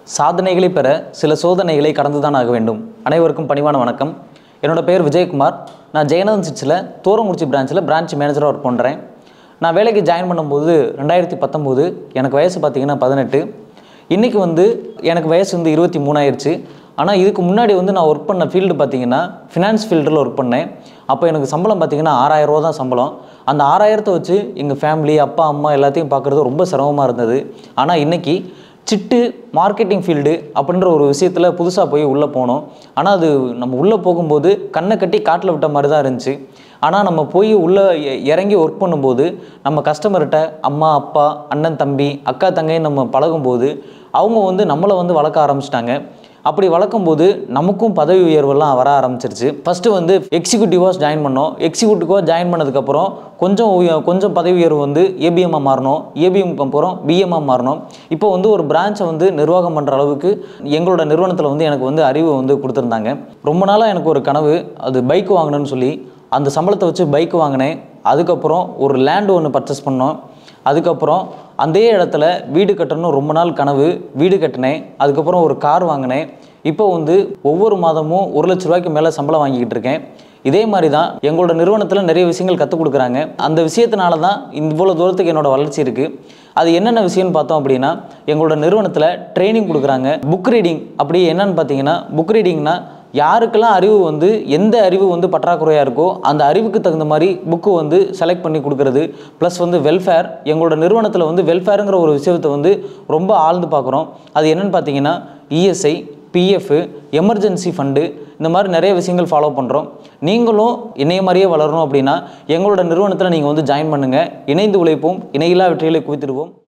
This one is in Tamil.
சாதனைகளை பெற சில சோதனைகளை கடந்துதான் ஆக வேண்டும் அனைவருக்கும் பணிவான வணக்கம் என்னோட பேர் விஜயகுமார் நான் ஜெயநந்தன் சிட்ஸில் தூரங்குறிச்சி பிரான்ச்சில் பிரான்ச் மேனேஜராக ஒர்க் பண்ணுறேன் நான் வேலைக்கு ஜாயின் பண்ணும்போது ரெண்டாயிரத்தி பத்தொம்போது எனக்கு வயசு பார்த்தீங்கன்னா பதினெட்டு இன்றைக்கி வந்து எனக்கு வயசு வந்து இருபத்தி மூணாயிருச்சு ஆனால் இதுக்கு முன்னாடி வந்து நான் ஒர்க் பண்ண ஃபீல்டு பார்த்தீங்கன்னா ஃபினான்ஸ் ஃபீல்டில் ஒர்க் பண்ணேன் அப்போ எனக்கு சம்பளம் பார்த்தீங்கன்னா ஆறாயிரம் ரூபா தான் சம்பளம் அந்த ஆறாயிரத்தை வச்சு எங்கள் ஃபேமிலி அப்பா அம்மா எல்லாத்தையும் பார்க்குறது ரொம்ப சிரமமாக இருந்தது ஆனால் இன்றைக்கி சிட்டு மார்க்கெட்டிங் ஃபீல்டு அப்படின்ற ஒரு விஷயத்தில் புதுசாக போய் உள்ளே போனோம் ஆனால் அது நம்ம உள்ளே போகும்போது கண்ணை கட்டி காட்டில் விட்ட மாதிரி தான் இருந்துச்சு ஆனால் நம்ம போய் உள்ளே இ- இறங்கி ஒர்க் பண்ணும்போது நம்ம கஸ்டமர்கிட்ட அம்மா அப்பா அண்ணன் தம்பி அக்கா தங்கைன்னு நம்ம பழகும்போது அவங்க வந்து நம்மளை வந்து வளர்க்க ஆரம்பிச்சிட்டாங்க அப்படி வளர்க்கும்போது நமக்கும் பதவி உயர்வெல்லாம் வர ஆரம்பிச்சிருச்சு ஃபஸ்ட்டு வந்து எக்ஸிக்யூட்டிவாக ஜாயின் பண்ணோம் எக்ஸிக்யூட்டிவாக ஜாயின் பண்ணதுக்கப்புறம் கொஞ்சம் உய- கொஞ்சம் பதவி உயர்வு வந்து ஏபிஎம்மாக மாறணும் ஏபிஎம்க்கு அப்புறம் பிஎம்மாக மாறணும் இப்போ வந்து ஒரு பிரான்ச்சை வந்து நிர்வாகம் பண்ணுற அளவுக்கு எங்களோட நிறுவனத்தில் வந்து எனக்கு வந்து அறிவு வந்து கொடுத்துருந்தாங்க ரொம்ப நாளாக எனக்கு ஒரு கனவு அது பைக் வாங்கணும்னு சொல்லி அந்த சம்பளத்தை வச்சு பைக் வாங்கினேன் அதுக்கப்புறம் ஒரு லேண்ட் ஒன்று பர்ச்சேஸ் பண்ணோம் அதுக்கப்புறம் அதே இடத்துல வீடு கட்டணும் ரொம்ப நாள் கனவு வீடு கட்டினேன் அதுக்கப்புறம் ஒரு கார் வாங்கினேன் இப்போ வந்து ஒவ்வொரு மாதமும் ஒரு லட்ச ரூபாய்க்கு மேலே சம்பளம் வாங்கிக்கிட்டு இருக்கேன் இதே மாதிரி தான் எங்களோட நிறுவனத்தில் நிறைய விஷயங்கள் கற்றுக் கொடுக்குறாங்க அந்த விஷயத்தினால தான் இவ்வளோ தூரத்துக்கு என்னோட வளர்ச்சி இருக்குது அது என்னென்ன விஷயம்னு பார்த்தோம் அப்படின்னா எங்களோட நிறுவனத்தில் ட்ரைனிங் கொடுக்குறாங்க புக் ரீடிங் அப்படி என்னன்னு பார்த்தீங்கன்னா புக் ரீடிங்னா யாருக்கெல்லாம் அறிவு வந்து எந்த அறிவு வந்து பற்றாக்குறையாக இருக்கோ அந்த அறிவுக்கு தகுந்த மாதிரி புக்கு வந்து செலக்ட் பண்ணி கொடுக்கறது ப்ளஸ் வந்து வெல்ஃபேர் எங்களோட நிறுவனத்தில் வந்து வெல்ஃபேருங்கிற ஒரு விஷயத்தை வந்து ரொம்ப ஆழ்ந்து பார்க்குறோம் அது என்னன்னு பார்த்தீங்கன்னா இஎஸ்ஐ பிஎஃப் எமர்ஜென்சி ஃபண்டு இந்த மாதிரி நிறைய விஷயங்கள் ஃபாலோ பண்ணுறோம் நீங்களும் இணைய மாதிரியே வளரணும் அப்படின்னா எங்களோட நிறுவனத்தில் நீங்கள் வந்து ஜாயின் பண்ணுங்கள் இணைந்து உழைப்போம் இணையில்லா வெற்றிகளை குவித்திடுவோம்